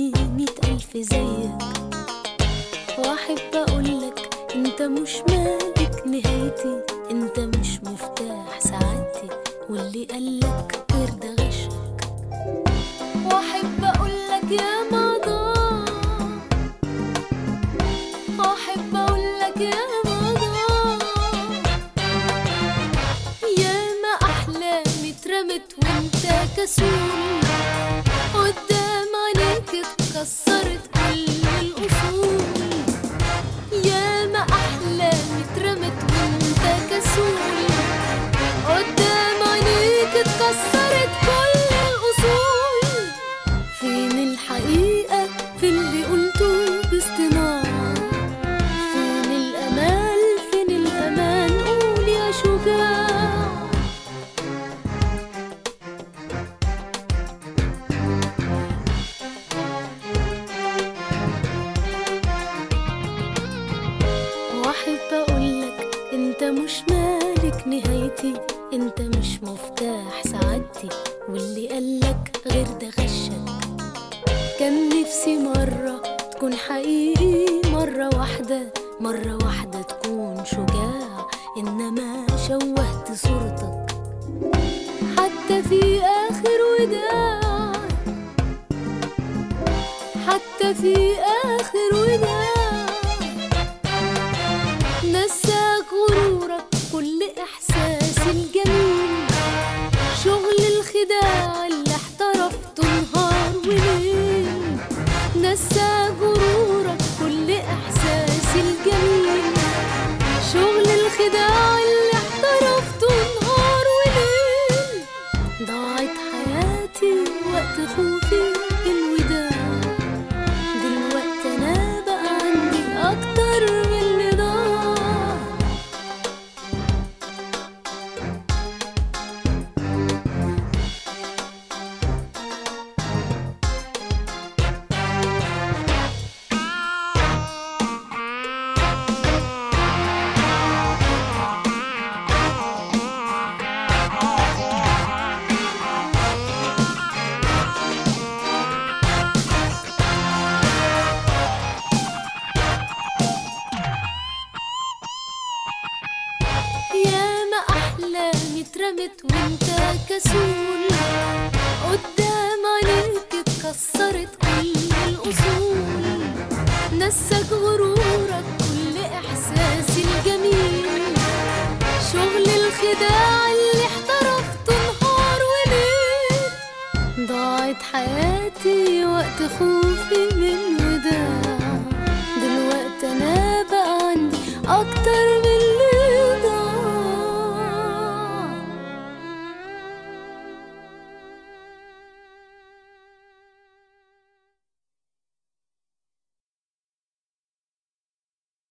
مني مئة ألف زيك وأحب أقولك أنت مش مالك نهايتي أنت مش مفتاح سعادتي واللي قالك غير ده غشك وأحب أقولك يا مضى وأحب أقولك يا مضى ياما أحلامي اترمت وانت كسول قدام عينيك اتكسرت كل الأصول ياما أحلامي اترمت وانت كسول قدام عينيك اتكسرت كل الأصول فين الحقيقة في اللي قلته باصطناع فين الأمال فين الأمان قول يا شجاع واحب اقولك انت مش مالك نهايتي انت مش مفتاح سعادتي واللي قالك غير ده غشك كان نفسي مرة تكون حقيقي مرة واحدة مرة واحدة تكون شجاع إنما شوهت صورتك حتى في آخر وداع حتى في آخر وداع نساك غرورك كل إحساس الجميل شغل الخداع اللي احترفته نهار وليل نسى غرورك كل إحساس الجميل شغل الخداع اللي احترفته نهار وليل ضاعت حياتي وقت خوفي الوداع دلوقتي أنا بقى عندي أكتر من اللي ضاع ياما أحلامي اترمت وانت كسول قدام عينيك اتكسرت كل الأصول نسك غرورك كل إحساسي الجميل شغل الخداع اللي احترفته نهار وليل ضاعت حياتي وقت خوفي